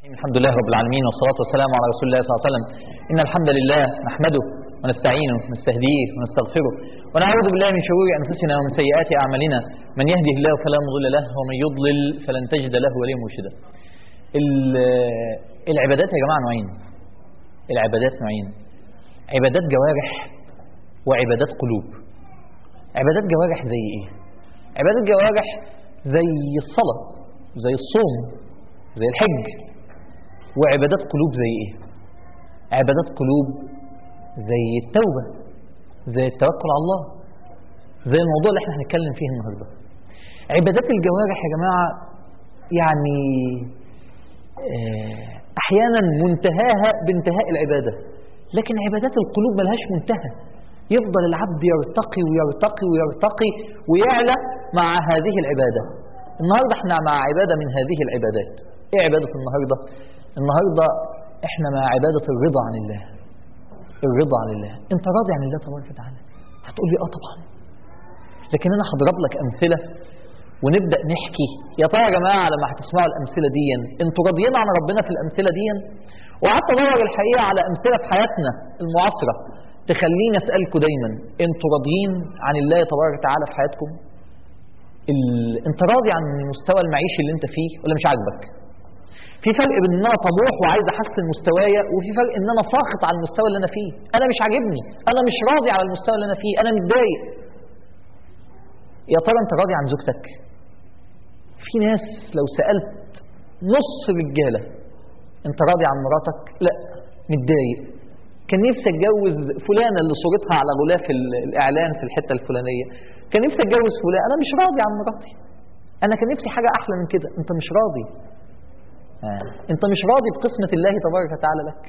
الحمد لله رب العالمين والصلاة والسلام على رسول الله صلى الله عليه وسلم إن الحمد لله نحمده ونستعينه ونستهديه ونستغفره ونعوذ بالله من شرور أنفسنا ومن سيئات أعمالنا من يهده الله فلا مضل له ومن يضلل فلن تجد له وليا مرشدا ال- العبادات يا جماعة نوعين العبادات نوعين عبادات جوارح وعبادات قلوب عبادات جوارح زي ايه عبادات جوارح زي الصلاة زي الصوم زي الحج وعبادات قلوب زي ايه عبادات قلوب زي التوبة زي التوكل على الله زي الموضوع اللي احنا هنتكلم فيه النهارده عبادات الجوارح يا جماعة يعني آه، احيانا منتهاها بانتهاء العبادة لكن عبادات القلوب ملهاش منتهى يفضل العبد يرتقي ويرتقي ويرتقي ويعلى مع هذه العبادة النهاردة احنا مع عبادة من هذه العبادات ايه عبادة النهاردة النهاردة احنا مع عبادة الرضا عن الله الرضا عن الله انت راضي عن الله تبارك وتعالى هتقول لي اه طبعا لكن انا هضرب لك امثله ونبدا نحكي يا ترى يا جماعه لما هتسمعوا الامثله دي انتوا راضيين عن ربنا في الامثله دي وقعدت ادور الحقيقه على امثله في حياتنا المعاصره تخليني اسالكم دايما انتوا راضيين عن الله تبارك وتعالى في حياتكم ال... انت راضي عن المستوى المعيشي اللي انت فيه ولا مش عاجبك في فرق بين ان انا طموح وعايز احسن مستوايا وفي فرق ان انا ساخط على المستوى اللي انا فيه انا مش عاجبني انا مش راضي على المستوى اللي انا فيه انا متضايق يا ترى انت راضي عن زوجتك في ناس لو سالت نص رجاله انت راضي عن مراتك لا متضايق كان نفسي اتجوز فلانه اللي صورتها على غلاف ال- الاعلان في الحته الفلانيه كان نفسي اتجوز فلان انا مش راضي عن مراتي انا كان نفسي حاجه احلى من كده انت مش راضي آه. انت مش راضي بقسمه الله تبارك وتعالى لك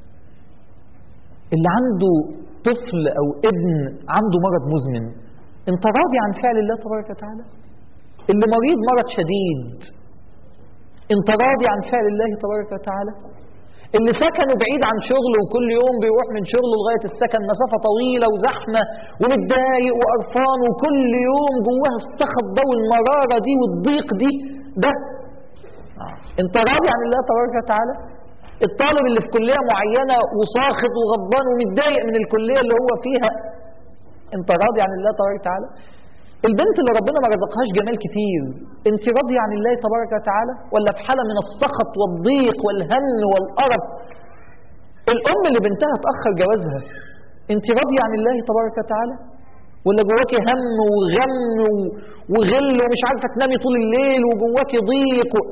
اللي عنده طفل او ابن عنده مرض مزمن انت راضي عن فعل الله تبارك وتعالى اللي مريض مرض شديد انت راضي عن فعل الله تبارك وتعالى اللي سكنه بعيد عن شغله وكل يوم بيروح من شغله لغايه السكن مسافه طويله وزحمه ومتضايق وقرفان وكل يوم جواه السخط ده والمراره دي والضيق دي ده انت راضي عن الله تبارك وتعالى الطالب اللي في كليه معينه وساخط وغضبان ومتضايق من الكليه اللي هو فيها انت راضي عن الله تبارك وتعالى البنت اللي ربنا ما رزقهاش جمال كتير انت راضيه عن الله تبارك وتعالى ولا في حاله من السخط والضيق والهم والقرف الام اللي بنتها اتاخر جوازها انت راضيه عن الله تبارك وتعالى ولا جواكي هم وغم و- وغل ومش عارفه تنامي طول الليل وجواكي ضيق و...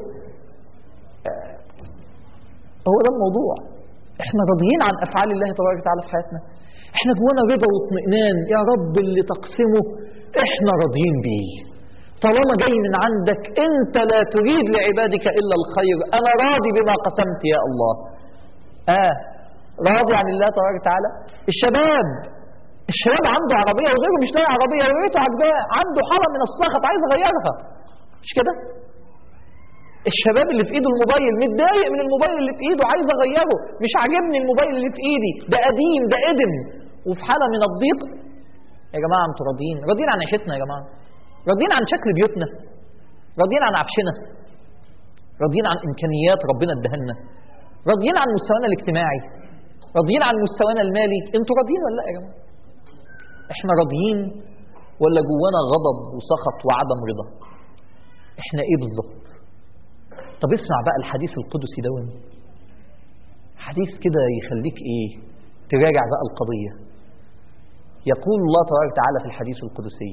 هو ده الموضوع احنا راضيين عن افعال الله تبارك وتعالى في حياتنا احنا جوانا رضا واطمئنان يا رب اللي تقسمه احنا راضيين بيه طالما جاي من عندك انت لا تريد لعبادك الا الخير انا راضي بما قسمت يا الله اه راضي عن الله تبارك وتعالى الشباب الشباب عنده عربيه وغيره مش لاقي عربيه يا ريته عجباه عنده حاله من السخط عايز يغيرها مش كده الشباب اللي في ايده الموبايل متضايق من الموبايل اللي في ايده عايز اغيره مش عاجبني الموبايل اللي في ايدي ده قديم ده قدم وفي حاله من الضيق يا جماعه انتوا راضيين راضيين عن عيشتنا يا جماعه راضيين عن شكل بيوتنا راضيين عن عفشنا راضيين عن امكانيات ربنا ادهلنا راضيين عن مستوانا الاجتماعي راضيين عن مستوانا المالي انتوا راضيين ولا لا يا جماعه احنا راضيين ولا جوانا غضب وسخط وعدم رضا احنا ايه بالظبط طب اسمع بقى الحديث القدسي ده حديث كده يخليك ايه تراجع بقى القضية يقول الله تبارك وتعالى في الحديث القدسي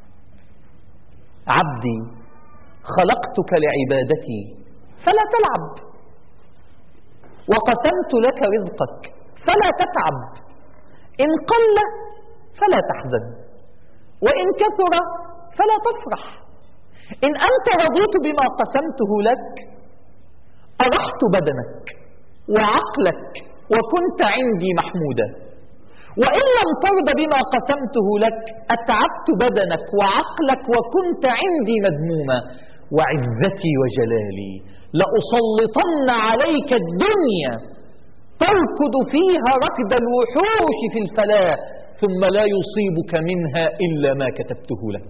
عبدي خلقتك لعبادتي فلا تلعب وقسمت لك رزقك فلا تتعب إن قل فلا تحزن وإن كثر فلا تفرح إن أنت رضيت بما قسمته لك أرحت بدنك وعقلك وكنت عندي محمودا وإن لم ترضى بما قسمته لك أتعبت بدنك وعقلك وكنت عندي مذموما وعزتي وجلالي لأسلطن عليك الدنيا تركض فيها ركض الوحوش في الفلاة ثم لا يصيبك منها إلا ما كتبته لك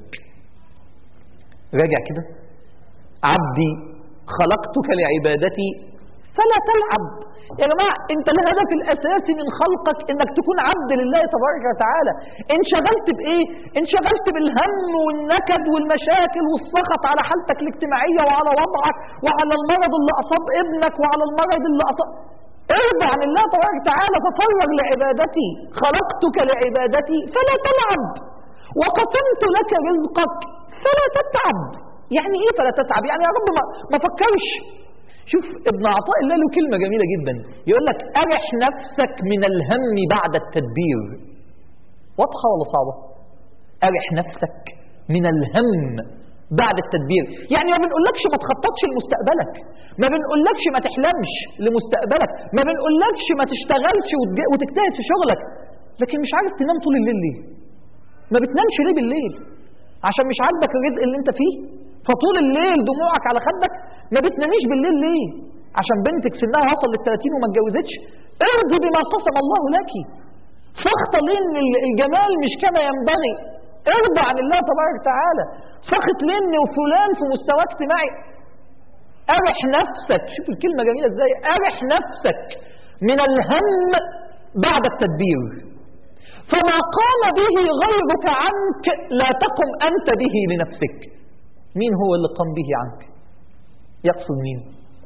راجع كده عبدي خلقتك لعبادتي فلا تلعب يا جماعة انت الهدف الاساسي من خلقك انك تكون عبد لله تبارك وتعالى انشغلت بايه انشغلت بالهم والنكد والمشاكل والسخط على حالتك الاجتماعية وعلى وضعك وعلى المرض اللي اصاب ابنك وعلى المرض اللي اصاب ارضى عن الله تبارك وتعالى تفرغ لعبادتي خلقتك لعبادتي فلا تلعب وقسمت لك رزقك فلا تتعب يعني ايه فلا تتعب يعني يا رب ما, ما فكرش شوف ابن عطاء الله له كلمة جميلة جدا يقول لك أرح نفسك من الهم بعد التدبير واضحة ولا صعبة أرح نفسك من الهم بعد التدبير يعني ما بنقولكش ما تخططش لمستقبلك ما بنقولكش ما تحلمش لمستقبلك ما بنقولكش ما تشتغلش وتج- وتجتهد في شغلك لكن مش عارف تنام طول الليل ليه ما بتنامش ليه بالليل عشان مش عاجبك الرزق اللي انت فيه فطول الليل دموعك على خدك ما بتناميش بالليل ليه عشان بنتك سنها وصل لل 30 وما اتجوزتش ارضي بما قسم الله لك سخط لان الجمال مش كما ينبغي ارضى عن الله تبارك وتعالى سخط لان وفلان في مستوى اجتماعي ارح نفسك شوف الكلمه جميله ازاي ارح نفسك من الهم بعد التدبير فما قام به غيرك عنك لا تقم أنت به لنفسك مين هو اللي قام به عنك يقصد مين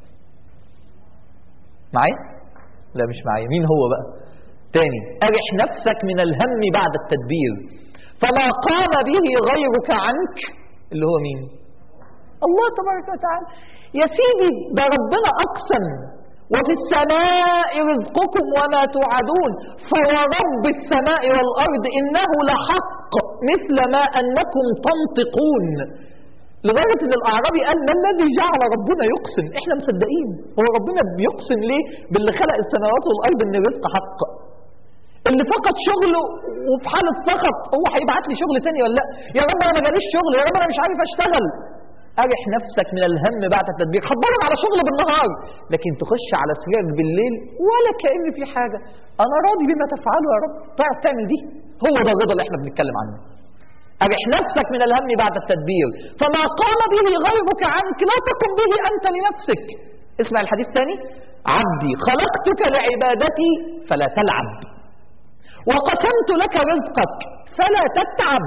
معايا لا مش معايا مين هو بقى تاني أرح نفسك من الهم بعد التدبير فما قام به غيرك عنك اللي هو مين الله تبارك وتعالى يا سيدي ده ربنا أقسم وفي السماء رزقكم وما توعدون فورب السماء والأرض إنه لحق مثل ما أنكم تنطقون لدرجة ان الاعرابي قال ما الذي جعل ربنا يقسم احنا مصدقين هو ربنا بيقسم ليه باللي خلق السماوات والارض ان الرزق حق اللي فقد شغله وفي حالة سخط هو هيبعت لي شغل تاني ولا لا يا رب انا ما جاليش شغل يا رب انا مش عارف اشتغل ارح نفسك من الهم بعد التدبير هتدور على شغل بالنهار لكن تخش على سريرك بالليل ولا كأن في حاجة انا راضي بما تفعله يا رب تعرف تعمل دي هو ده الرضا اللي احنا بنتكلم عنه أرح نفسك من الهم بعد التدبير فما قام به غيرك عنك لا تقم به أنت لنفسك اسمع الحديث الثاني عبدي خلقتك لعبادتي فلا تلعب وقسمت لك رزقك فلا تتعب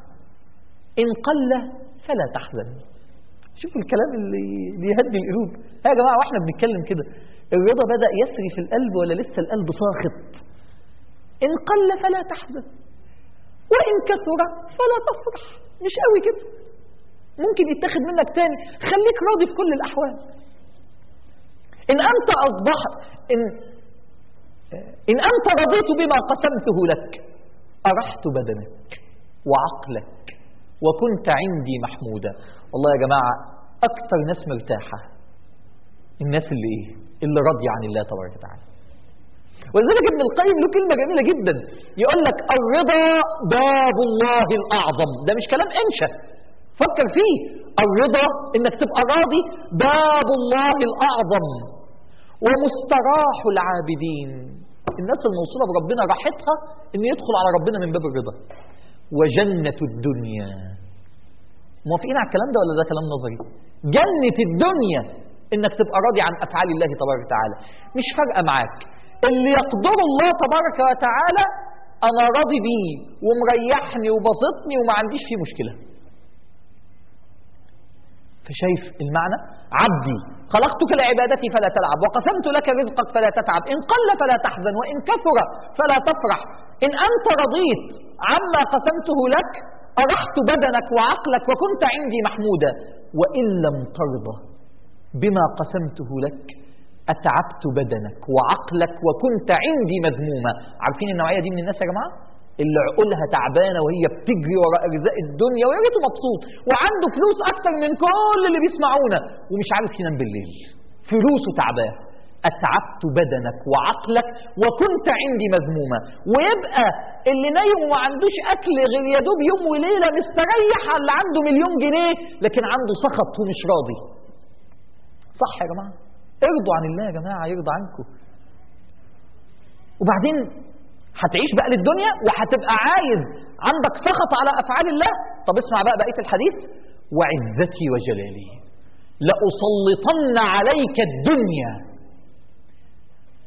إن قل فلا تحزن شوفوا الكلام اللي بيهدي القلوب يا جماعة واحنا بنتكلم كده الرضا بدأ يسري في القلب ولا لسه القلب ساخط إن قل فلا تحزن وإن كثر فلا تفرح مش قوي كده ممكن يتاخد منك تاني خليك راضي في كل الأحوال إن أنت أصبحت إن, إن أنت رضيت بما قسمته لك أرحت بدنك وعقلك وكنت عندي محمودا والله يا جماعة أكثر ناس مرتاحة الناس اللي إيه اللي راضية عن الله تبارك وتعالى ولذلك ابن القيم له كلمة جميلة جدا يقول لك الرضا باب الله الأعظم ده مش كلام انشا فكر فيه الرضا انك تبقى راضي باب الله الأعظم ومستراح العابدين الناس الموصولة بربنا راحتها ان يدخل على ربنا من باب الرضا وجنة الدنيا موافقين على الكلام ده ولا ده كلام نظري جنة الدنيا انك تبقى راضي عن افعال الله تبارك وتعالى مش فارقه معاك اللي يقدر الله تبارك وتعالى انا راضي بيه ومريحني وبسطني وما عنديش فيه مشكله فشايف المعنى عبدي خلقتك لعبادتي فلا تلعب وقسمت لك رزقك فلا تتعب إن قل فلا تحزن وإن كثر فلا تفرح إن أنت رضيت عما قسمته لك أرحت بدنك وعقلك وكنت عندي محمودا وإن لم ترضى بما قسمته لك أتعبت بدنك وعقلك وكنت عندي مذموما عارفين النوعية دي من الناس يا جماعة اللي عقولها تعبانة وهي بتجري وراء أرزاق الدنيا ويا ريته مبسوط وعنده فلوس أكتر من كل اللي بيسمعونا ومش عارف ينام بالليل فلوسه تعباه أتعبت بدنك وعقلك وكنت عندي مذمومة ويبقى اللي نايم وما عندوش أكل غير يا دوب يوم وليلة مستريح على اللي عنده مليون جنيه لكن عنده سخط ومش راضي صح يا جماعة ارضوا عن الله يا جماعة يرضى عنكم وبعدين هتعيش بقى للدنيا وهتبقى عايز عندك سخط على أفعال الله طب اسمع بقى بقية الحديث وعزتي وجلالي لأسلطن عليك الدنيا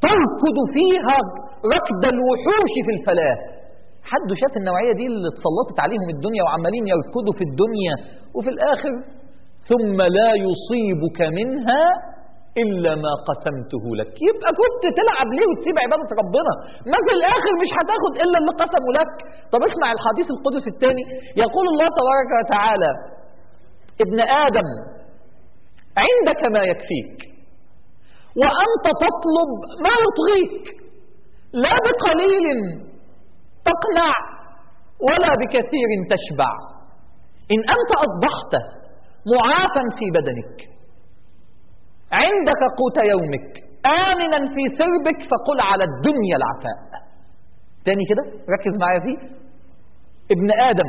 تركض فيها ركض الوحوش في الفلاة حد شاف النوعية دي اللي اتسلطت عليهم الدنيا وعمالين يركضوا في الدنيا وفي الآخر ثم لا يصيبك منها إلا ما قسمته لك يبقى كنت تلعب ليه وتسيب عبادة ربنا ما في الآخر مش هتاخد إلا اللي قسمه لك طب اسمع الحديث القدس الثاني يقول الله تبارك وتعالى ابن آدم عندك ما يكفيك وأنت تطلب ما يطغيك لا بقليل تقنع ولا بكثير تشبع إن أنت أصبحت معافا في بدنك عندك قوت يومك آمنا في سربك فقل على الدنيا العفاء تاني كده ركز معايا فيه ابن آدم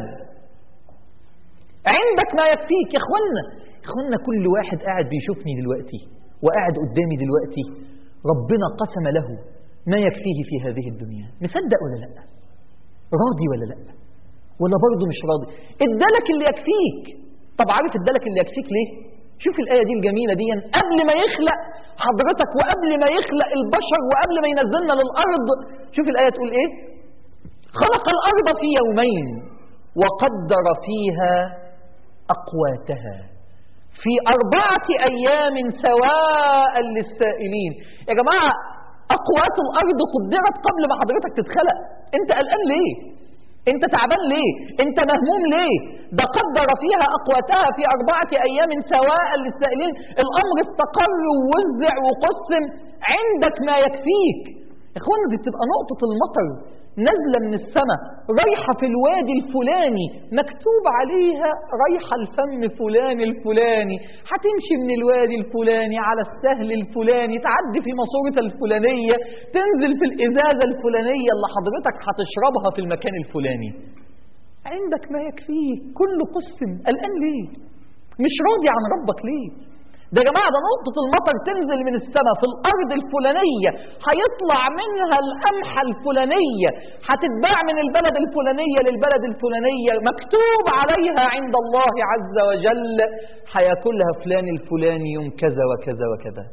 عندك ما يكفيك يا اخوانا اخوانا كل واحد قاعد بيشوفني دلوقتي وقاعد قدامي دلوقتي ربنا قسم له ما يكفيه في هذه الدنيا مصدق ولا لا راضي ولا لا ولا برضه مش راضي ادالك اللي يكفيك طب عارف ادالك اللي يكفيك ليه شوف الآية دي الجميلة دي قبل ما يخلق حضرتك وقبل ما يخلق البشر وقبل ما ينزلنا للأرض شوف الآية تقول إيه خلق الأرض في يومين وقدر فيها أقواتها في أربعة أيام سواء للسائلين يا جماعة أقوات الأرض قدرت قبل ما حضرتك تتخلق أنت قلقان ليه أنت تعبان ليه أنت مهموم ليه ده قدر فيها أقواتها في أربعة أيام سواء للسائلين الأمر استقر ووزع وقسم عندك ما يكفيك إخوانا دي بتبقى نقطة المطر نازلة من السماء رايحة في الوادي الفلاني مكتوب عليها رايحة الفم فلان الفلاني هتمشي من الوادي الفلاني على السهل الفلاني تعدي في ماسورة الفلانية تنزل في الإزازة الفلانية اللي حضرتك هتشربها في المكان الفلاني عندك ما يكفيه كل قسم قلقان ليه مش راضي عن ربك ليه ده يا جماعة ده نقطة المطر تنزل من السماء في الأرض الفلانية هيطلع منها القمحة الفلانية هتتباع من البلد الفلانية للبلد الفلانية مكتوب عليها عند الله عز وجل هياكلها فلان الفلاني يوم كذا وكذا وكذا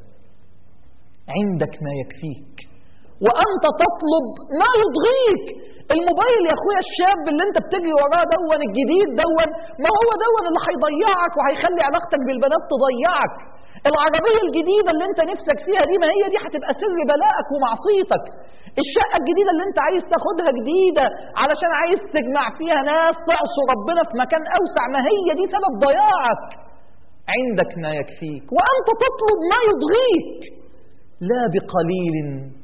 عندك ما يكفيك وأنت تطلب ما يضغيك الموبايل يا اخويا الشاب اللي انت بتجري وراه دون الجديد دون ما هو دون اللي هيضيعك وهيخلي علاقتك بالبنات تضيعك العربية الجديدة اللي انت نفسك فيها دي ما هي دي هتبقى سر بلائك ومعصيتك الشقة الجديدة اللي انت عايز تاخدها جديدة علشان عايز تجمع فيها ناس تعصوا ربنا في مكان اوسع ما هي دي سبب ضياعك عندك ما يكفيك وانت تطلب ما يضغيك لا بقليل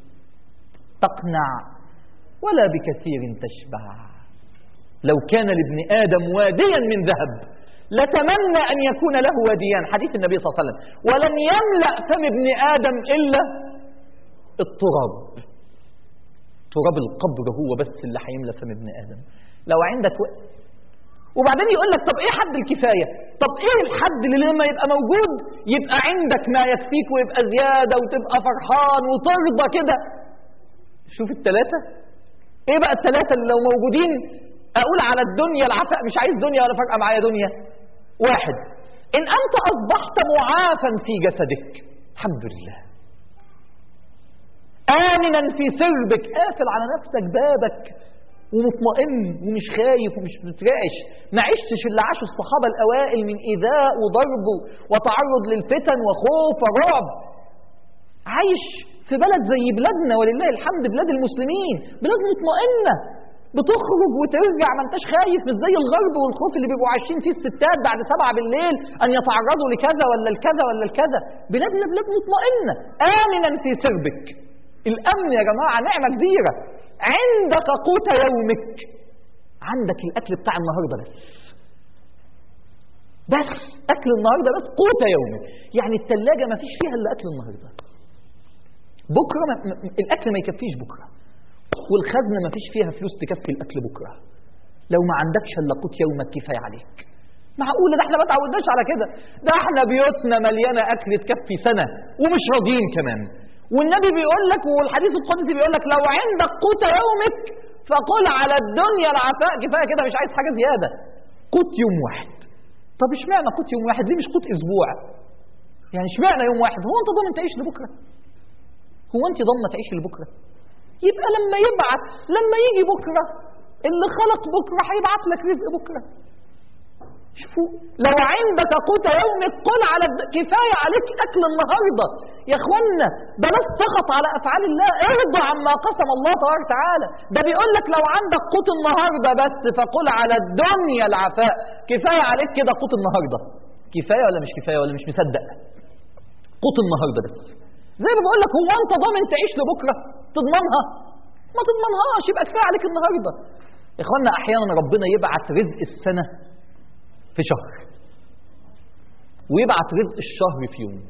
تقنع ولا بكثير تشبع لو كان لابن آدم واديا من ذهب لتمنى أن يكون له واديان حديث النبي صلى الله عليه وسلم ولن يملأ فم ابن آدم إلا التراب تراب القبر هو بس اللي هيملأ فم ابن آدم لو عندك و... وبعدين يقول لك طب ايه حد الكفاية طب ايه الحد اللي لما يبقى موجود يبقى عندك ما يكفيك ويبقى زيادة وتبقى فرحان وترضى كده شوف الثلاثة ايه بقى الثلاثة اللي لو موجودين اقول على الدنيا العفاء مش عايز دنيا ولا فارقه معايا دنيا واحد ان انت اصبحت معافا في جسدك الحمد لله امنا في سربك قافل على نفسك بابك ومطمئن ومش خايف ومش مترعش ما عشتش اللي عاشوا الصحابة الأوائل من إيذاء وضرب وتعرض للفتن وخوف ورعب عايش في بلد زي بلادنا ولله الحمد بلاد المسلمين بلاد مطمئنة بتخرج وترجع ما انتش خايف مش زي الغرب والخوف اللي بيبقوا عايشين فيه الستات بعد سبعة بالليل ان يتعرضوا لكذا ولا الكذا ولا الكذا بلادنا بلاد مطمئنة آمنا في سربك الأمن يا جماعة نعمة كبيرة عندك قوت يومك عندك الأكل بتاع النهاردة بس بس أكل النهاردة بس قوت يومك يعني التلاجة ما فيش فيها إلا أكل النهاردة بكرة ما الأكل ما يكفيش بكرة والخزنة ما فيش فيها فلوس تكفي الأكل بكرة لو ما عندكش إلا قوت يومك كفاية عليك معقولة ده احنا ما تعودناش على كده ده احنا بيوتنا مليانة أكل تكفي سنة ومش راضيين كمان والنبي بيقول لك والحديث القدسي بيقول لك لو عندك قوت يومك فقل على الدنيا العفاء كفايه كده مش عايز حاجه زياده قوت يوم واحد طب اشمعنى قوت يوم واحد ليه مش قوت اسبوع يعني اشمعنى يوم واحد هو انت ضامن تعيش لبكره هو انت ضامنه تعيشي لبكره يبقى لما يبعت لما يجي بكره اللي خلق بكره هيبعت لك رزق بكره شوفوا لو عندك قوت يومك قل على الد... كفايه عليك اكل النهارده يا اخوانا بلاش سخط على افعال الله ارضى عما قسم الله تبارك وتعالى ده بيقول لك لو عندك قوت النهارده بس فقل على الدنيا العفاء كفايه عليك كده قوت النهارده كفايه ولا مش كفايه ولا مش مصدق قوت النهارده بس زي ما بقول لك هو انت ضامن تعيش لبكره تضمنها ما تضمنهاش يبقى كفايه عليك النهارده يا اخوانا احيانا ربنا يبعت رزق السنه في شهر ويبعت رزق الشهر في يوم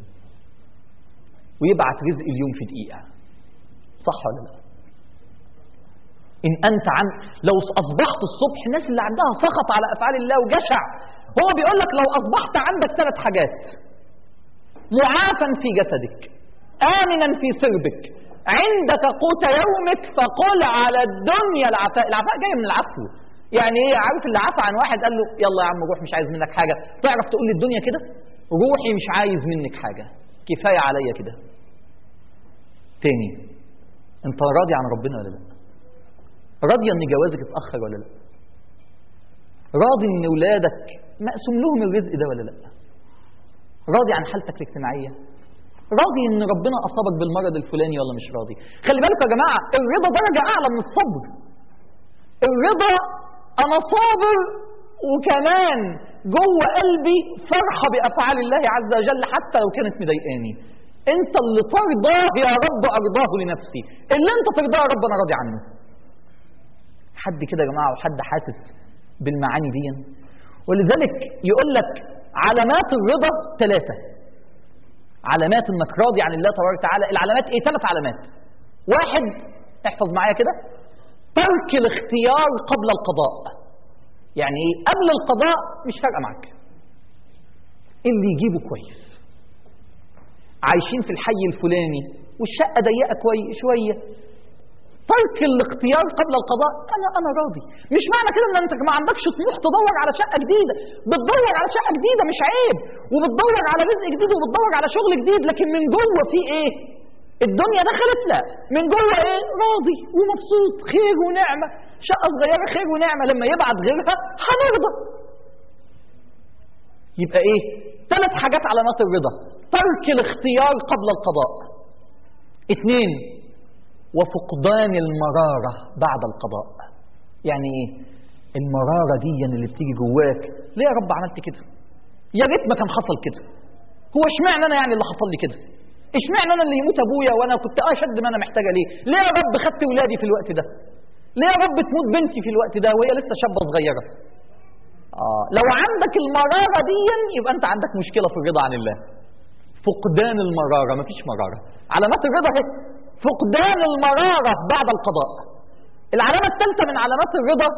ويبعت رزق اليوم في دقيقة صح ولا لا إن أنت عن لو أصبحت الصبح الناس اللي عندها سخط على أفعال الله وجشع هو بيقول لك لو أصبحت عندك ثلاث حاجات معافا في جسدك آمنا في سربك عندك قوت يومك فقل على الدنيا العفاء العفاء جاي من العفو يعني ايه عارف اللي عفى عن واحد قال له يلا يا عم روح مش عايز منك حاجه تعرف تقول للدنيا كده روحي مش عايز منك حاجه كفايه عليا كده تاني انت راضي عن ربنا ولا لا راضي ان جوازك اتاخر ولا لا راضي ان اولادك مقسوم لهم الرزق ده ولا لا راضي عن حالتك الاجتماعيه راضي ان ربنا اصابك بالمرض الفلاني ولا مش راضي خلي بالكم يا جماعه الرضا درجه اعلى من الصبر الرضا انا صابر وكمان جوه قلبي فرحه بافعال الله عز وجل حتى لو كانت مضايقاني انت اللي ترضاه يا رب ارضاه لنفسي اللي انت ترضاه يا رب انا راضي عنه حد كده يا جماعه وحد حاسس بالمعاني دي ولذلك يقول لك علامات الرضا ثلاثه علامات انك راضي عن الله تبارك وتعالى العلامات ايه ثلاث علامات واحد احفظ معايا كده ترك الاختيار قبل القضاء يعني ايه قبل القضاء مش فارقه معاك اللي يجيبه كويس عايشين في الحي الفلاني والشقه ضيقه كويس شويه ترك الاختيار قبل القضاء انا انا راضي مش معنى كده ان انت ما عندكش طموح تدور على شقه جديده بتدور على شقه جديده مش عيب وبتدور على رزق جديد وبتدور على شغل جديد لكن من جوه في ايه الدنيا دخلت لا من جوه ايه راضي ومبسوط خير ونعمه شقه صغيره خير ونعمه لما يبعت غيرها هنرضى يبقى ايه ثلاث حاجات علامات الرضا ترك الاختيار قبل القضاء اثنين وفقدان المرارة بعد القضاء يعني ايه المرارة دي اللي بتيجي جواك ليه يا رب عملت كده يا ريت ما كان حصل كده هو اشمعنى انا يعني اللي حصل لي كده اشمعنى انا اللي يموت ابويا وانا كنت اشد ما انا محتاجه ليه ليه يا رب خدت ولادي في الوقت ده ليه يا رب تموت بنتي في الوقت ده وهي لسه شابه صغيره آه لو عندك المرارة دي يبقى أنت عندك مشكلة في الرضا عن الله فقدان المرارة مفيش مرارة علامات الرضا هي فقدان المرارة بعد القضاء العلامة الثالثة من علامات الرضا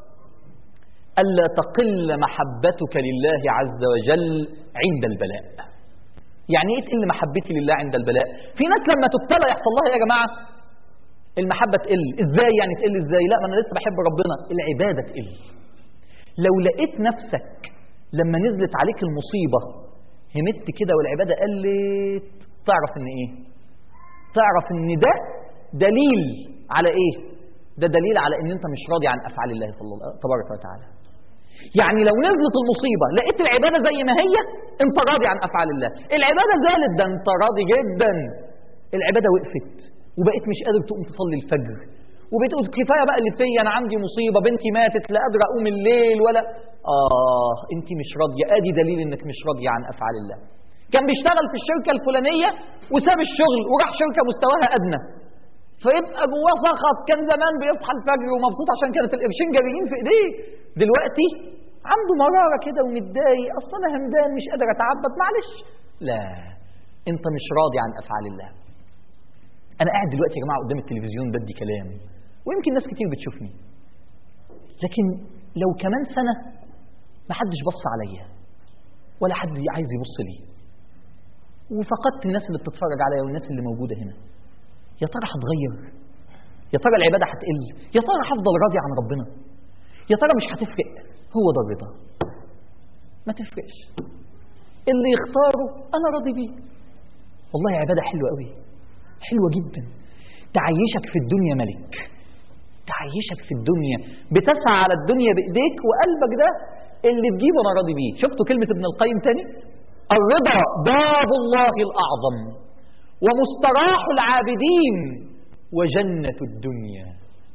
ألا تقل محبتك لله عز وجل عند البلاء يعني ايه تقل محبتي لله عند البلاء في ناس لما تبتلى يحصل لها يا جماعة المحبة تقل ازاي يعني تقل ازاي لا ما انا لسه بحب ربنا العبادة تقل لو لقيت نفسك لما نزلت عليك المصيبة همت كده والعبادة قلت تعرف ان ايه تعرف ان ده دليل على ايه ده دليل على ان انت مش راضي عن افعال الله صلى الله تبارك وتعالى يعني لو نزلت المصيبة لقيت العبادة زي ما هي انت راضي عن افعال الله العبادة زالت ده انت راضي جدا العبادة وقفت وبقيت مش قادر تقوم تصلي الفجر وبتقول كفايه بقى اللي فيا انا عندي مصيبه بنتي ماتت لا قادره اقوم الليل ولا اه انت مش راضيه ادي دليل انك مش راضيه عن افعال الله كان بيشتغل في الشركه الفلانيه وساب الشغل وراح شركه مستواها ادنى فيبقى جواه سخط كان زمان بيصحى الفجر ومبسوط عشان كانت القرشين جاريين في ايديه دلوقتي عنده مراره كده ومتضايق اصل انا همدان مش قادر اتعبد معلش لا انت مش راضي عن افعال الله انا قاعد دلوقتي يا جماعه قدام التلفزيون بدي كلام ويمكن ناس كتير بتشوفني لكن لو كمان سنة ما حدش بص عليا ولا حد عايز يبص لي وفقدت الناس اللي بتتفرج عليا والناس اللي موجودة هنا يا ترى هتغير يا ترى العبادة هتقل يا ترى هفضل راضي عن ربنا يا ترى مش هتفرق هو ده الرضا ما تفرقش اللي يختاره أنا راضي بيه والله عبادة حلوة قوي حلوة جدا تعيشك في الدنيا ملك تعيشك في الدنيا بتسعى على الدنيا بإيديك وقلبك ده اللي تجيبه أنا راضي بيه شفتوا كلمة ابن القيم تاني الرضا باب الله الأعظم ومستراح العابدين وجنة الدنيا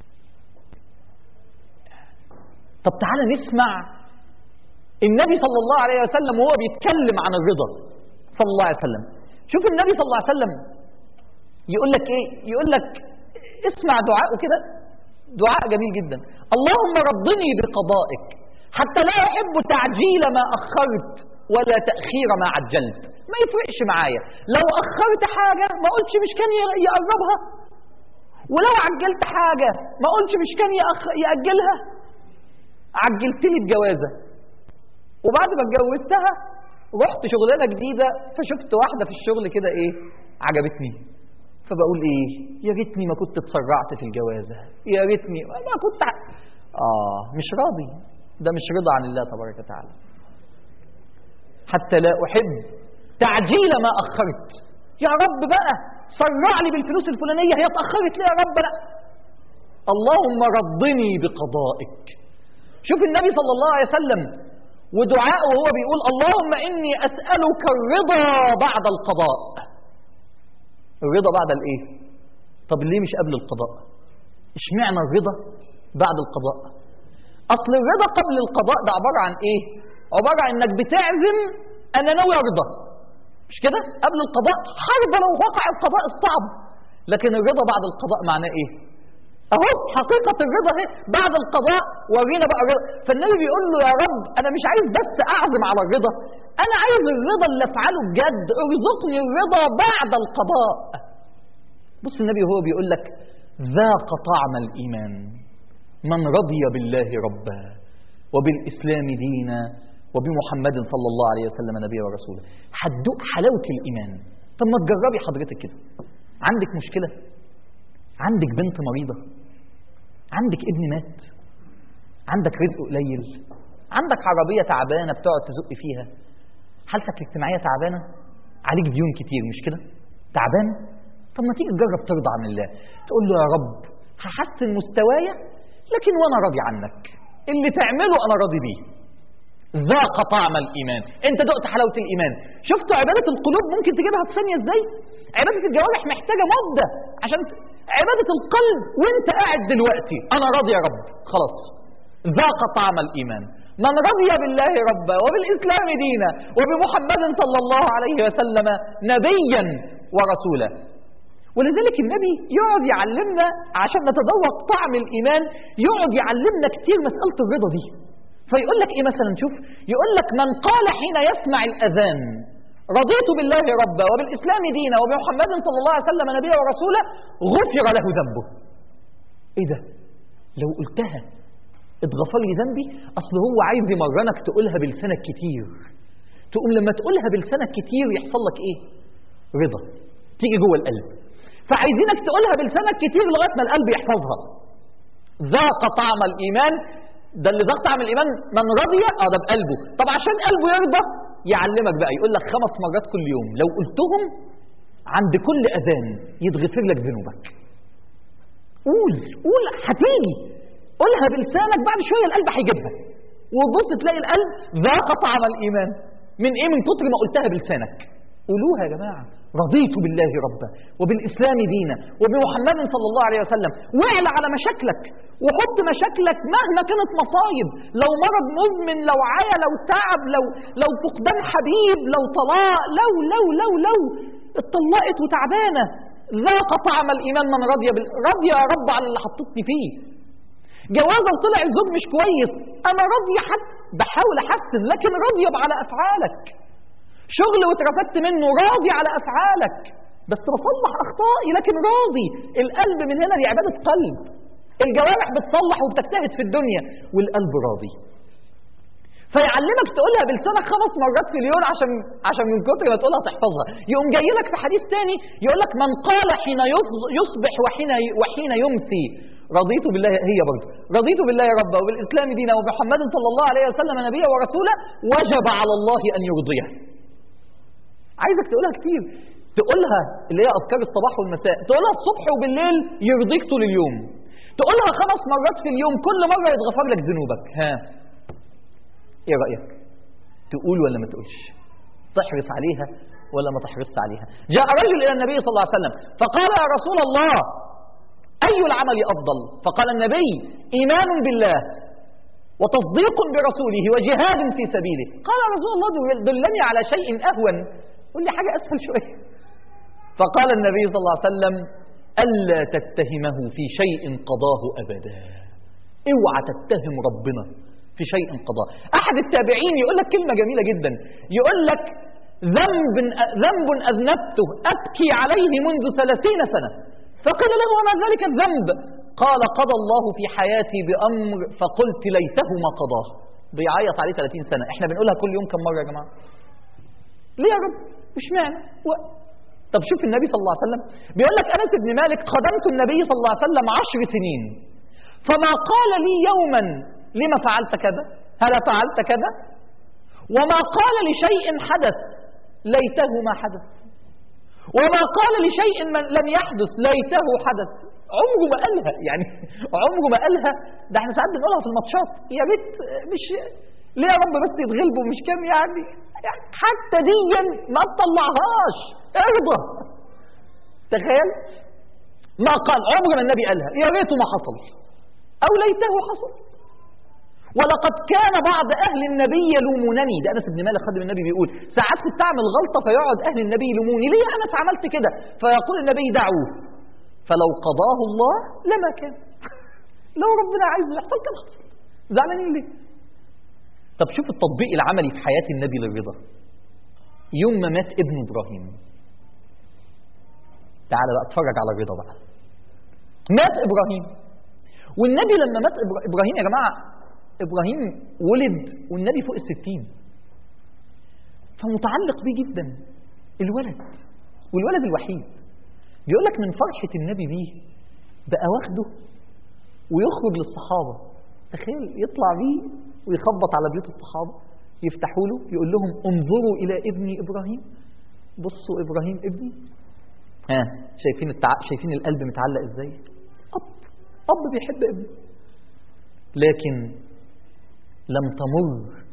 طب تعالى نسمع النبي صلى الله عليه وسلم وهو بيتكلم عن الرضا صلى الله عليه وسلم شوف النبي صلى الله عليه وسلم يقول لك ايه يقول لك اسمع دعاءه كده دعاء جميل جدا اللهم رضني بقضائك حتى لا احب تعجيل ما اخرت ولا تاخير ما عجلت ما يفرقش معايا لو اخرت حاجه ما قلتش مش كان يقربها ولو عجلت حاجه ما قلتش مش كان يأخ... ياجلها عجلت لي الجوازه وبعد ما اتجوزتها رحت شغلانه جديده فشفت واحده في الشغل كده ايه عجبتني فبقول ايه يا ريتني ما كنت اتسرعت في الجوازه يا ريتني ما كنت ع... اه مش راضي ده مش رضا عن الله تبارك وتعالى حتى لا احب تعجيل ما اخرت يا رب بقى سرع لي بالفلوس الفلانيه هي اتاخرت ليه يا رب لا اللهم رضني بقضائك شوف النبي صلى الله عليه وسلم ودعاءه وهو بيقول اللهم إني أسألك الرضا بعد القضاء الرضا بعد الإيه طب ليه مش قبل القضاء اشمعنى الرضا بعد القضاء أصل الرضا قبل القضاء ده عبارة عن إيه عبارة عن إنك بتعزم أنا ناوي أرضى مش كده قبل القضاء حرب لو وقع القضاء الصعب لكن الرضا بعد القضاء معناه إيه اهو حقيقة الرضا اهي بعد القضاء ورينا بقى الرضا فالنبي بيقول له يا رب انا مش عايز بس اعزم على الرضا انا عايز الرضا اللي افعله بجد ارزقني الرضا بعد القضاء بص النبي وهو بيقول لك ذاق طعم الايمان من رضي بالله ربا وبالاسلام دينا وبمحمد صلى الله عليه وسلم نبيا ورسولا هتدوق حلاوة الايمان طب ما تجربي حضرتك كده عندك مشكلة عندك بنت مريضة عندك ابن مات عندك رزق قليل عندك عربية تعبانة بتقعد تزق فيها حالتك الاجتماعية تعبانة عليك ديون كتير مش كده تعبان طب ما تيجي تجرب ترضى عن الله تقول له يا رب هحسن مستوايا لكن وانا راضي عنك اللي تعمله انا راضي بيه ذاق طعم الايمان انت دقت حلاوه الايمان شفتوا عباده القلوب ممكن تجيبها في ثانيه ازاي عباده الجوارح محتاجه مده عشان عباده القلب وانت قاعد دلوقتي انا راضي يا رب خلاص ذاق طعم الايمان من رضي بالله ربا وبالاسلام دينا وبمحمد صلى الله عليه وسلم نبيا ورسولا ولذلك النبي يقعد يعلمنا عشان نتذوق طعم الايمان يقعد يعلمنا كتير مساله الرضا دي فيقول لك ايه مثلا شوف يقول لك من قال حين يسمع الاذان رضيت بالله ربا وبالاسلام دينا وبمحمد صلى الله عليه وسلم نبيا ورسولا غفر له ذنبه ايه ده لو قلتها اتغفر لي ذنبي اصل هو عايز يمرنك تقولها بلسانك كتير تقوم لما تقولها بلسانك كتير يحصل لك ايه رضا تيجي جوه القلب فعايزينك تقولها بلسانك كتير لغايه ما القلب يحفظها ذاق طعم الايمان ده اللي ذاق طعم الايمان من رضي اه ده بقلبه طب عشان قلبه يرضى يعلمك بقى يقول لك خمس مرات كل يوم لو قلتهم عند كل اذان يتغفر لك ذنوبك قول قول هتيجي قولها بلسانك بعد شويه القلب هيجيبها وتبص تلاقي القلب ذاق طعم الايمان من ايه من كتر ما قلتها بلسانك قولوها يا جماعه رضيت بالله ربا وبالاسلام دينا وبمحمد صلى الله عليه وسلم واعلى على مشاكلك وحط مشاكلك مهما كانت مصايب لو مرض مزمن لو عيا لو تعب لو لو فقدان حبيب لو طلاق لو لو لو لو اتطلقت وتعبانه ذاق طعم الايمان من رضي بال... رضي يا رب على اللي حطتني فيه جوازه وطلع الزوج مش كويس انا راضيه حتى بحاول احسن لكن راضيه على افعالك شغل واترفدت منه راضي على افعالك بس بصلح اخطائي لكن راضي القلب من هنا دي عباده قلب الجوارح بتصلح وبتجتهد في الدنيا والقلب راضي فيعلمك تقولها بلسانك خمس مرات في اليوم عشان عشان من كتر ما تقولها تحفظها يقوم جاي لك في حديث تاني يقول لك من قال حين يصبح وحين وحين يمسي رضيت بالله هي برضه رضيت بالله ربا وبالاسلام دينا وبمحمد صلى الله عليه وسلم نبيا ورسولا وجب على الله ان يرضيه عايزك تقولها كتير تقولها اللي هي أذكار الصباح والمساء تقولها الصبح وبالليل يرضيك طول اليوم تقولها خمس مرات في اليوم كل مرة يتغفر لك ذنوبك ها ايه رأيك تقول ولا ما تقولش تحرص عليها ولا ما تحرصش عليها جاء رجل إلى النبي صلى الله عليه وسلم فقال يا رسول الله أي العمل أفضل فقال النبي إيمان بالله وتصديق برسوله وجهاد في سبيله قال يا رسول الله دلني على شيء أهون قل لي حاجة أسهل شوية فقال النبي صلى الله عليه وسلم ألا تتهمه في شيء قضاه أبدا اوعى تتهم ربنا في شيء قضاه أحد التابعين يقول لك كلمة جميلة جدا يقول لك ذنب ذنب أذنبته أبكي عليه منذ ثلاثين سنة فقيل له وما ذلك الذنب قال قضى الله في حياتي بأمر فقلت ليته ما قضاه بيعيط عليه 30 سنة احنا بنقولها كل يوم كم مرة يا جماعة ليه يا رب مش معنى و... طب شوف النبي صلى الله عليه وسلم بيقول لك أنس بن مالك خدمت النبي صلى الله عليه وسلم عشر سنين فما قال لي يوما لما فعلت كذا هل فعلت كذا وما قال لشيء حدث ليته ما حدث وما قال لشيء من لم يحدث ليته حدث عمره ما قالها يعني عمره ما قالها ده احنا ساعات بنقولها في الماتشات يا بيت مش ليه يا رب بس يتغلبوا مش كام يعني, يعني حتى دي ما تطلعهاش ارضى تخيل ما قال عمر ما النبي قالها يا ريته ما حصل او ليته حصل ولقد كان بعض أهل النبي يلومونني ده أنس بن مالك خادم النبي بيقول ساعات كنت أعمل غلطة فيقعد أهل النبي يلوموني ليه أنس عملت كده فيقول النبي دعوه فلو قضاه الله لما كان لو ربنا عايزه يحصل كان حصل زعلانين ليه طب شوف التطبيق العملي في حياة النبي للرضا يوم ما مات ابن إبراهيم تعال بقى اتفرج على الرضا بقى مات إبراهيم والنبي لما مات إبراهيم يا جماعة إبراهيم ولد والنبي فوق الستين فمتعلق بيه جدا الولد والولد الوحيد بيقول لك من فرحة النبي بيه بقى واخده ويخرج للصحابة تخيل يطلع بيه ويخبط على بيوت الصحابة يفتحوا له يقول لهم انظروا إلى ابني إبراهيم بصوا إبراهيم ابني ها شايفين التع... شايفين القلب متعلق ازاي أب أب بيحب ابنه لكن لم تمر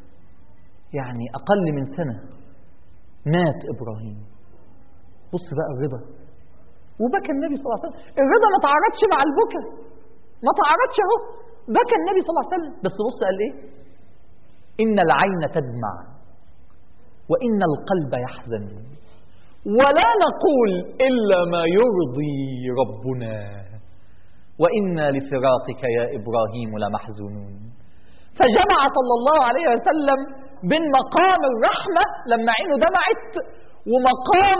يعني أقل من سنة مات إبراهيم بص بقى الرضا وبكى النبي صلى الله عليه وسلم الرضا ما تعارضش مع البكا ما تعارضش اهو بكى النبي صلى الله عليه وسلم بس بص قال ايه إن العين تدمع وإن القلب يحزن ولا نقول إلا ما يرضي ربنا وإنا لفراقك يا إبراهيم لمحزونون فجمع صلى الله عليه وسلم بين مقام الرحمة لما عينه دمعت ومقام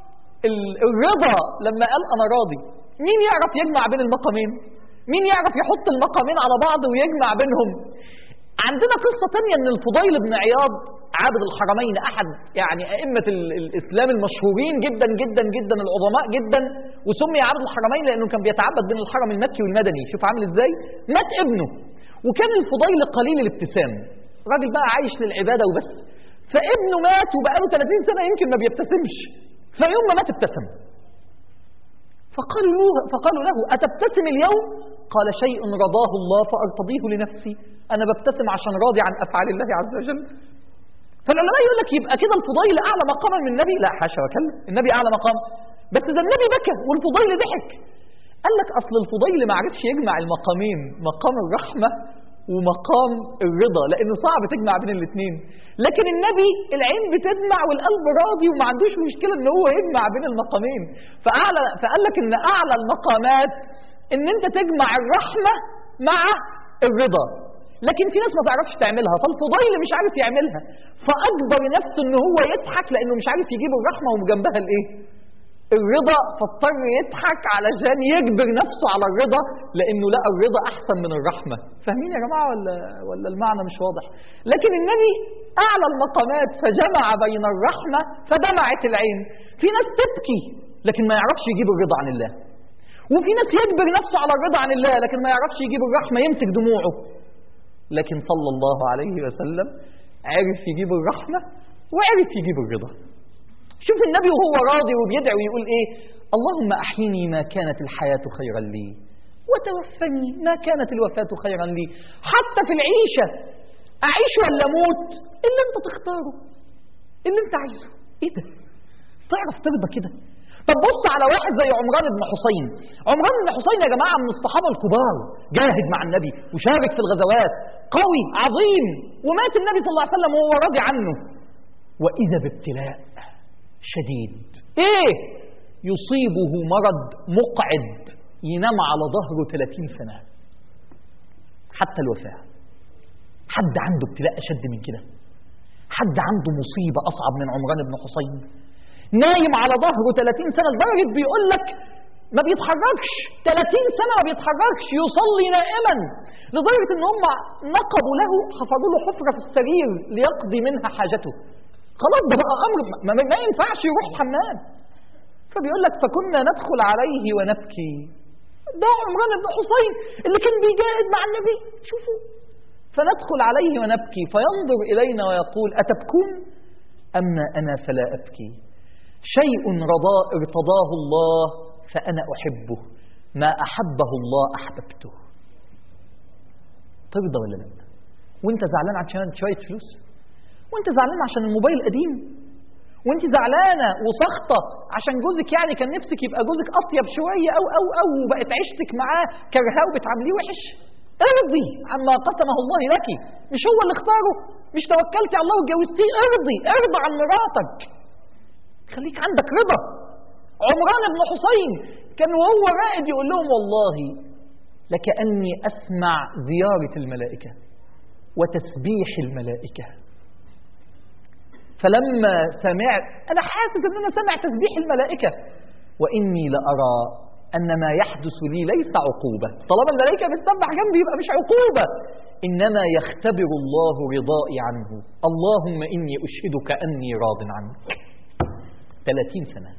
الرضا لما قال أنا راضي مين يعرف يجمع بين المقامين مين يعرف يحط المقامين على بعض ويجمع بينهم عندنا قصة تانية ان الفضيل بن عياض عابد الحرمين أحد يعني أئمة الإسلام المشهورين جدا جدا جدا العظماء جدا وسمي عابد الحرمين لأنه كان بيتعبد بين الحرم المكي والمدني شوف عامل إزاي مات ابنه وكان الفضيل قليل الابتسام راجل بقى عايش للعبادة وبس فابنه مات وبقاله 30 سنة يمكن ما بيبتسمش فيوم ما مات ابتسم فقالوا له, فقالوا له أتبتسم اليوم قال شيء رضاه الله فأرتضيه لنفسي أنا ببتسم عشان راضي عن أفعال الله عز وجل فالعلماء يقول لك يبقى كده الفضيل أعلى مقاما من النبي لا حاشا وكلا النبي أعلى مقام بس ده النبي بكى والفضيل ضحك قال لك أصل الفضيل ما عرفش يجمع المقامين مقام الرحمة ومقام الرضا لأنه صعب تجمع بين الاثنين لكن النبي العين بتدمع والقلب راضي وما عندوش مشكلة ان هو يجمع بين المقامين فأعلى فقال لك ان أعلى المقامات ان انت تجمع الرحمة مع الرضا لكن في ناس ما تعرفش تعملها فالفضيل مش عارف يعملها فأجبر نفسه ان هو يضحك لأنه مش عارف يجيب الرحمة ومجنبها الايه الرضا فاضطر يضحك علشان يجبر نفسه على الرضا لانه لقى الرضا احسن من الرحمه فاهمين يا جماعه ولا ولا المعنى مش واضح لكن النبي اعلى المقامات فجمع بين الرحمه فدمعت العين في ناس تبكي لكن ما يعرفش يجيب الرضا عن الله وفي ناس يجبر نفسه على الرضا عن الله لكن ما يعرفش يجيب الرحمه يمسك دموعه لكن صلى الله عليه وسلم عرف يجيب الرحمه وعرف يجيب الرضا شوف النبي وهو راضي وبيدعي ويقول ايه اللهم احيني ما كانت الحياة خيرا لي وتوفني ما كانت الوفاة خيرا لي حتى في العيشة اعيش ولا اموت اللي انت تختاره اللي انت عايزه ايه ده تعرف ترضى كده طب بص على واحد زي عمران بن حسين عمران بن حسين يا جماعة من الصحابة الكبار جاهد مع النبي وشارك في الغزوات قوي عظيم ومات النبي صلى الله عليه وسلم وهو راضي عنه وإذا بابتلاء شديد ايه يصيبه مرض مقعد ينام على ظهره 30 سنة حتى الوفاة حد عنده ابتلاء أشد من كده حد عنده مصيبة أصعب من عمران بن حسين نايم على ظهره 30 سنة لدرجة بيقول لك ما بيتحركش 30 سنة ما بيتحركش يصلي نائما لدرجة ان هم نقبوا له حفروا له حفرة في السرير ليقضي منها حاجته خلاص ده بقى امر ما, ما, ما ينفعش يروح الحمام فبيقول لك فكنا ندخل عليه ونبكي ده عمران بن حسين اللي كان بيجاهد مع النبي شوفوا فندخل عليه ونبكي فينظر الينا ويقول اتبكون اما انا فلا ابكي شيء رضا ارتضاه الله فأنا أحبه ما أحبه الله أحببته ترضى ولا لا وانت زعلان عشان شوية فلوس وانت زعلان عشان الموبايل قديم وانت زعلانة وسخطة عشان جوزك يعني كان نفسك يبقى جوزك أطيب شوية أو أو أو وبقت عيشتك معاه كرهاه وبتعامليه وحش ارضي عما قسمه الله لك مش هو اللي اختاره مش توكلتي على الله واتجوزتيه ارضي ارضى عن مراتك خليك عندك رضا عمران بن حسين كان وهو رائد يقول لهم والله لكأني أسمع زيارة الملائكة وتسبيح الملائكة فلما سمعت أنا حاسس أن أنا سمع تسبيح الملائكة وإني لأرى أن ما يحدث لي ليس عقوبة طالما الملائكة بتسبح جنبي يبقى مش عقوبة إنما يختبر الله رضائي عنه اللهم إني أشهدك أني راض عنك 30 سنة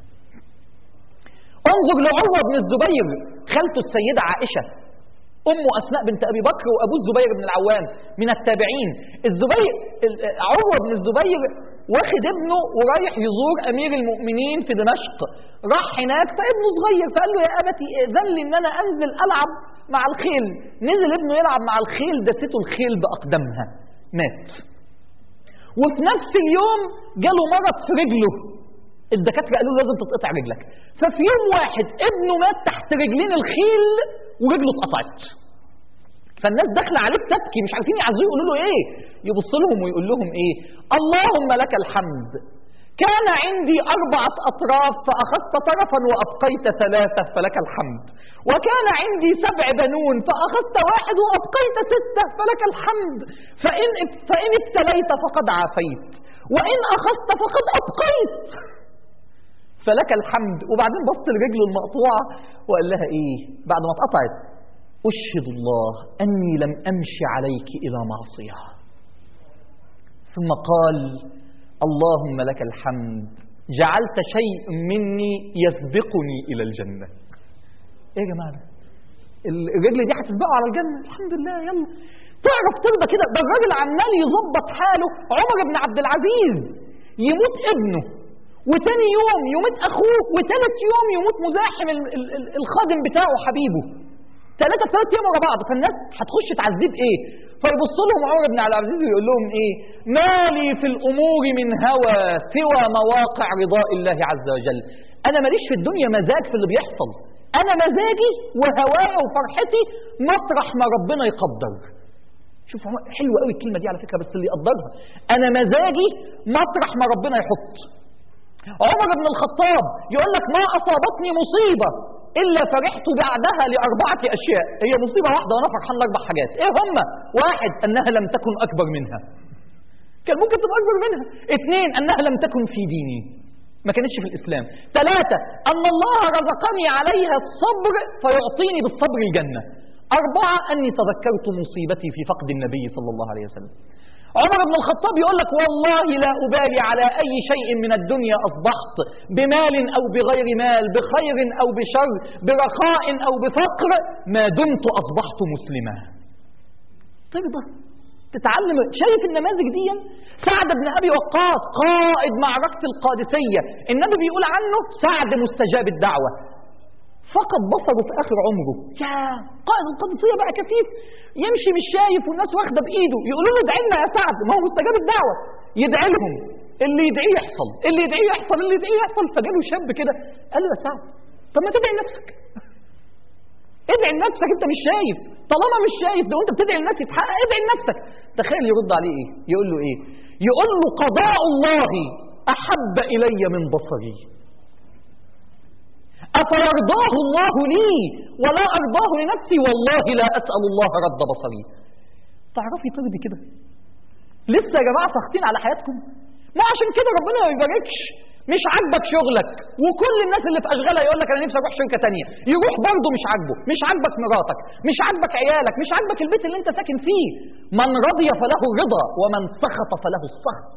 انظر لعروة بن الزبير خالته السيدة عائشة أمه أسماء بنت أبي بكر وأبوه الزبير بن العوام من التابعين الزبير عروة بن الزبير واخد ابنه ورايح يزور أمير المؤمنين في دمشق راح هناك فابنه صغير فقال له يا أبتي إذن لي إن أنا أنزل ألعب مع الخيل نزل ابنه يلعب مع الخيل دسته الخيل بأقدامها مات وفي نفس اليوم جاله مرض في رجله الدكاتره قالوا له لازم تتقطع رجلك ففي يوم واحد ابنه مات تحت رجلين الخيل ورجله اتقطعت فالناس داخله عليه تبكي مش عارفين يعزوه يقولوا له ايه يبص لهم ويقول لهم ايه اللهم لك الحمد كان عندي أربعة أطراف فأخذت طرفا وأبقيت ثلاثة فلك الحمد وكان عندي سبع بنون فأخذت واحد وأبقيت ستة فلك الحمد فإن, فإن ابتليت فقد عافيت وإن أخذت فقد أبقيت فلك الحمد وبعدين بص لرجله المقطوعة وقال لها ايه بعد ما اتقطعت أشهد الله أني لم أمشي عليك إلى معصية ثم قال اللهم لك الحمد جعلت شيء مني يسبقني إلى الجنة ايه يا جماعة الرجل دي هتسبقه على الجنة الحمد لله يلا تعرف ترضى كده ده الراجل عمال يظبط حاله عمر بن عبد العزيز يموت ابنه وتاني يوم يموت اخوه وتالت يوم يموت مزاحم الخادم بتاعه حبيبه ثلاثة ثلاث ايام ورا بعض فالناس هتخش تعذب ايه فيبص لهم عمر بن عبد العزيز ويقول لهم ايه ما لي في الامور من هوى سوى مواقع رضاء الله عز وجل انا ماليش في الدنيا مزاج في اللي بيحصل انا مزاجي وهوايا وفرحتي مطرح ما ربنا يقدر شوف حلوه قوي الكلمه دي على فكره بس اللي يقدرها انا مزاجي مطرح ما ربنا يحط عمر بن الخطاب يقول لك ما أصابتني مصيبة إلا فرحت بعدها لأربعة أشياء هي مصيبة واحدة وأنا فرحان لأربع حاجات إيه هم؟ واحد أنها لم تكن أكبر منها كان ممكن تبقى أكبر منها اثنين أنها لم تكن في ديني ما كانتش في الإسلام ثلاثة أن الله رزقني عليها الصبر فيعطيني بالصبر الجنة أربعة أني تذكرت مصيبتي في فقد النبي صلى الله عليه وسلم عمر بن الخطاب يقول لك والله لا أبالي على أي شيء من الدنيا أصبحت بمال أو بغير مال بخير أو بشر برخاء أو بفقر ما دمت أصبحت مسلما ترضى تتعلم شايف النماذج دي سعد بن ابي وقاص قائد معركه القادسيه النبي بيقول عنه سعد مستجاب الدعوه فقد بصره في اخر عمره يا قائد القادسيه بقى كفيف يمشي مش شايف والناس واخده بايده يقولوا له ادعي لنا يا سعد ما هو مستجاب الدعوه يدعي لهم اللي يدعيه يحصل اللي يدعيه يحصل اللي يدعيه يحصل فجاله شاب كده قال له يا سعد طب ما تدعي لنفسك ادعي لنفسك انت مش شايف طالما مش شايف ده وانت بتدعي للناس يتحقق ادعي لنفسك تخيل يرد عليه ايه يقول له ايه يقول له قضاء الله احب الي من بصري افيرضاه الله لي ولا ارضاه لنفسي والله لا اسال الله رد بصري تعرفي ترضي كده لسه يا جماعه ساخطين على حياتكم ما عشان كده ربنا ما يباركش مش عاجبك شغلك وكل الناس اللي في اشغالها يقول لك انا نفسي اروح شركه تانية يروح برضه مش عاجبه مش عاجبك مراتك مش عاجبك عيالك مش عاجبك البيت اللي انت ساكن فيه من رضي فله الرضا ومن سخط فله السخط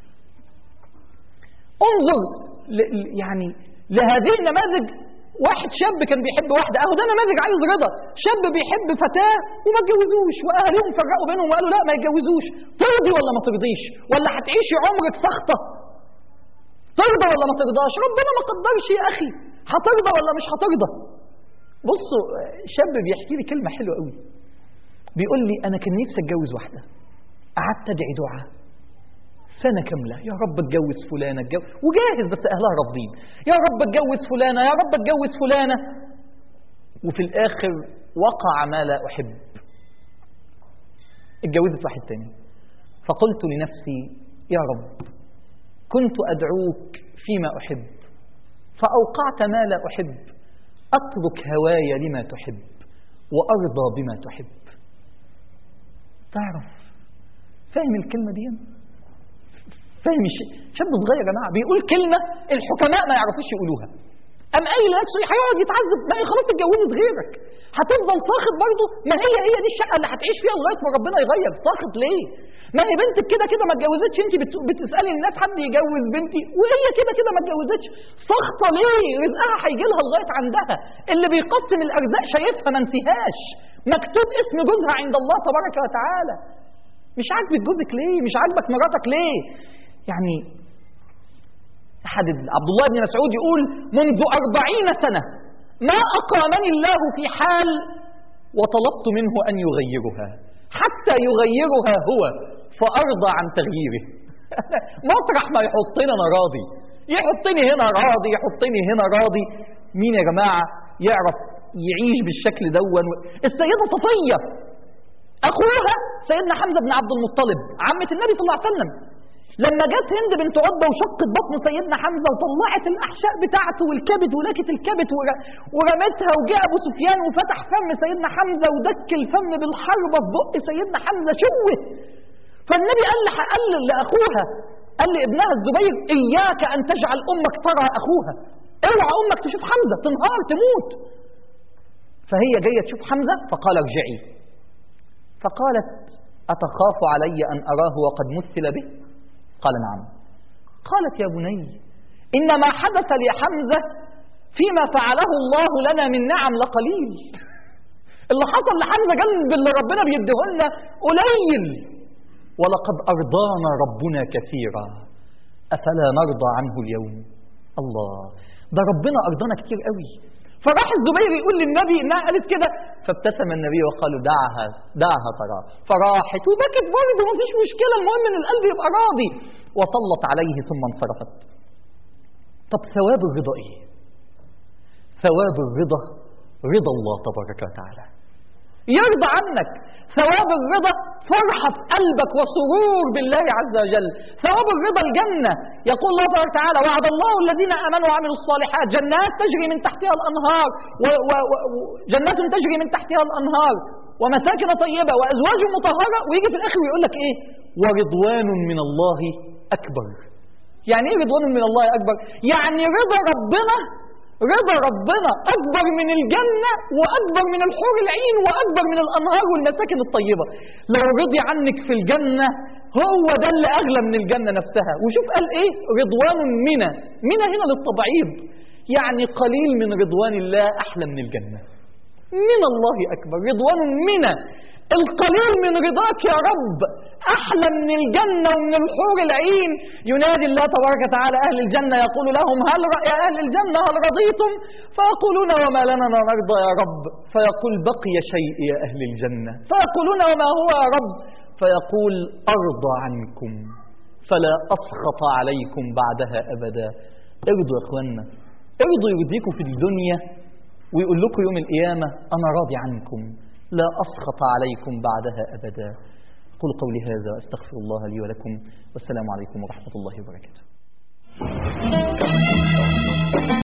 انظر ل- ل- يعني لهذه النماذج واحد شاب كان بيحب واحده اهو ده نماذج عايز رضا شاب بيحب فتاه وما اتجوزوش واهاليهم فرقوا بينهم وقالوا لا ما يتجوزوش ترضي ولا ما ترضيش ولا هتعيشي عمرك سخطه ترضى ولا ما ترضاش ربنا ما قدرش يا اخي هترضى ولا مش هترضى بصوا شاب بيحكي لي كلمه حلوه قوي بيقول لي انا كان نفسي اتجوز واحده قعدت ادعي دعاء سنه كامله يا رب اتجوز فلانه اتجوز وجاهز بس اهلها رافضين يا رب اتجوز فلانه يا رب اتجوز فلانه وفي الاخر وقع ما لا احب اتجوزت واحد تاني فقلت لنفسي يا رب كنت أدعوك فيما أحب فأوقعت ما لا أحب أترك هواي لما تحب وأرضى بما تحب تعرف فاهم الكلمة دي فاهم الشيء شاب صغير يا جماعة بيقول كلمة الحكماء ما يعرفوش يقولوها أم قايل لنفسه هيقعد يتعذب ما هي خلاص اتجوزت غيرك هتفضل ساخط برضه ما هي هي دي الشقة اللي هتعيش فيها لغاية ما ربنا يغير ساخط ليه؟ ما هي بنتك كده كده ما اتجوزتش انت بت- بتسالي الناس حد يجوز بنتي وهي كده كده ما اتجوزتش ساخطه ليه رزقها هيجي لها لغايه عندها اللي بيقسم الارزاق شايفها ما انتهاش مكتوب اسم جوزها عند الله تبارك وتعالى مش عاجبك جوزك ليه مش عاجبك مراتك ليه يعني أحد عبد الله بن مسعود يقول منذ أربعين سنة ما أقامني الله في حال وطلبت منه أن يغيرها حتى يغيرها هو فأرضى عن تغييره مطرح ما يحطني أنا راضي يحطني هنا راضي يحطني هنا راضي مين يا جماعة يعرف يعيش بالشكل دون السيدة صفية أخوها سيدنا حمزة بن عبد المطلب عمة النبي صلى الله عليه وسلم لما جت هند بنت عتبة وشقت بطن سيدنا حمزة وطلعت الأحشاء بتاعته والكبد ولكت الكبد ور- ورمتها وجاء أبو سفيان وفتح فم سيدنا حمزة ودك الفم بالحربة في بق سيدنا حمزة شوه فالنبي قال لح قال لأخوها قال لابنها الزبير إياك أن تجعل أمك ترى أخوها اوعى أمك تشوف حمزة تنهار تموت فهي جاية تشوف حمزة فقال ارجعي فقالت أتخاف علي أن أراه وقد مثل به قال نعم قالت يا بني إن ما حدث لحمزة فيما فعله الله لنا من نعم لقليل اللي حصل لحمزة جنب اللي ربنا بيديهولنا قليل ولقد أرضانا ربنا كثيرا أفلا نرضى عنه اليوم الله ده ربنا أرضانا كتير قوي فراح الزبير يقول للنبي انها قالت كده فابتسم النبي وقال له دعها دعها ترى فراحت وبكت برضه مفيش مشكله المهم ان القلب يبقى راضي وصلت عليه ثم انصرفت طب ثواب الرضا ايه ثواب الرضا رضا الله تبارك وتعالى يرضى عنك ثواب الرضا فرحة في قلبك وسرور بالله عز وجل ثواب الرضا الجنة يقول الله تبارك وتعالى وعد الله الذين آمنوا وعملوا الصالحات جنات تجري من تحتها الأنهار و و و جنات تجري من تحتها الأنهار ومساكن طيبة وأزواج مطهرة ويجي في الآخر ويقول لك إيه ورضوان من الله أكبر يعني إيه رضوان من الله أكبر يعني رضا ربنا رضا ربنا أكبر من الجنة وأكبر من الحور العين وأكبر من الأنهار والمساكن الطيبة لو رضي عنك في الجنة هو ده اللي أغلى من الجنة نفسها وشوف قال إيه رضوان منا منا هنا للتبعيض يعني قليل من رضوان الله أحلى من الجنة من الله أكبر رضوان منا القليل من رضاك يا رب أحلى من الجنة ومن الحور العين ينادي الله تبارك وتعالى أهل الجنة يقول لهم هل ر... يا أهل الجنة هل رضيتم فيقولون وما لنا لا نرضى يا رب فيقول بقي شيء يا أهل الجنة فيقولون وما هو يا رب فيقول أرضى عنكم فلا أسخط عليكم بعدها أبدا ارضوا يا إخوانا ارضوا يرضيكم في الدنيا ويقول لكم يوم القيامة أنا راضي عنكم لا أسخط عليكم بعدها أبدا أقول قولي هذا أستغفر الله لي ولكم والسلام عليكم ورحمة الله وبركاته